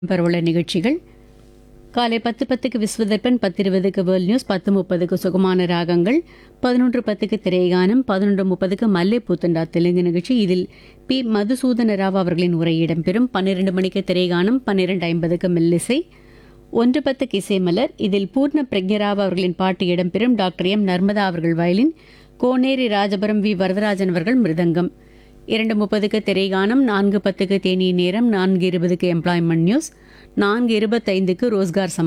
பரவல நிகழ்ச்சிகள் காலை பத்து பத்துக்கு விஸ்வதர்பன் பத்து இருபதுக்கு வேர்ல்ட் நியூஸ் பத்து முப்பதுக்கு சுகமான ராகங்கள் பதினொன்று பத்துக்கு திரைகானம் பதினொன்று முப்பதுக்கு மல்லே பூத்தண்டா தெலுங்கு நிகழ்ச்சி இதில் பி மதுசூதன ராவ் அவர்களின் உரை இடம்பெறும் பன்னிரண்டு மணிக்கு திரைகானம் பன்னிரண்டு ஐம்பதுக்கு மெல்லிசை ஒன்று பத்துக்கு இசைமலர் இதில் பூர்ண பிரக்ஞராவ் அவர்களின் பாட்டு இடம்பெறும் டாக்டர் எம் நர்மதா அவர்கள் வயலின் கோனேரி ராஜபுரம் வி வரதராஜன் அவர்கள் மிருதங்கம் இரண்டு முப்பதுக்கு திரைகானம் நான்கு பத்துக்கு தேனி நேரம் நான்கு இருபதுக்கு எம்ப்ளாய்மெண்ட் நியூஸ் நான்கு இருபத்தைந்துக்கு ரோஸ்கார் சம்